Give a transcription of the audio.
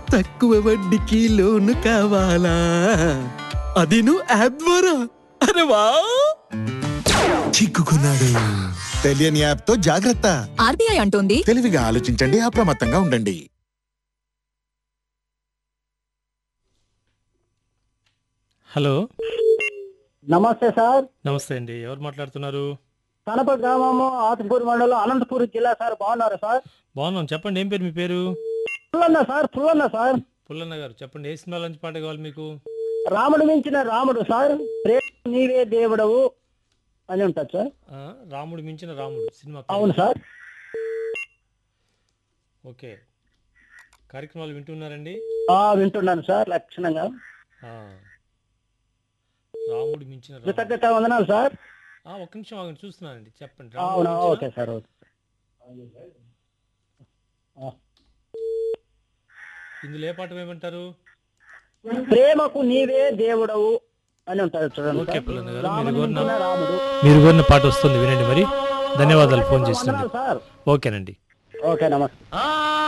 తక్కువ వడ్డీకి లోను కావాలా అది నువ్వు యాప్ ద్వారా అరే వా చిక్కుకున్నాడు తెలియని యాప్ తో జాగ్రత్త ఆర్బీఐ అంటోంది తెలివిగా ఆలోచించండి అప్రమత్తంగా ఉండండి హలో నమస్తే సార్ నమస్తే అండి ఎవరు మాట్లాడుతున్నారు కనప గ్రామము ఆత్మకూరు మండలం అనంతపూర్ జిల్లా సార్ బాగున్నారు సార్ బాగున్నాం చెప్పండి ఏం పేరు మీ పేరు పుల్లన్న సార్ పుల్లన్న సార్ పుల్లన్న గారు చెప్పండి ఏ సినిమా నుంచి పాట కావాలి మీకు రాముడు మించిన రాముడు సార్ ప్రేమ నీవే దేవుడవు అని ఉంటుంది సార్ ఆ, రాముడు మించిన రాముడు సినిమా పేరు. అవును సార్ ఓకే కార్యక్రమాలు వింటున్నారండి ఆ వింటున్నాను సార్ లక్షణంగా ఆ. రాముడు మించిన రాముడు. కృతజ్ఞత వందనాలు సార్ ఆ, ఒక్క నిమిషం ఆగండి చూస్తున్నానండి చెప్పండి రాముడు అవునా మించిన- ఓకే సార్ ఓకే ఇందులో ఏ పాట వేయమంటారు ప్రేమకు నీవే దేవుడవు అని ఉంటుంది చూడండి ఓకే సార్. పుల్లన్న గారు మీరు రాముడు కోరిన మించిన రాముడు మీరు కోరిన పాట వస్తుంది వినండి మరి ధన్యవాదాలు ఫోన్ చేసినందుకు వందనాలు సార్ ఓకేనండి ఓకే నమస్తే ఆ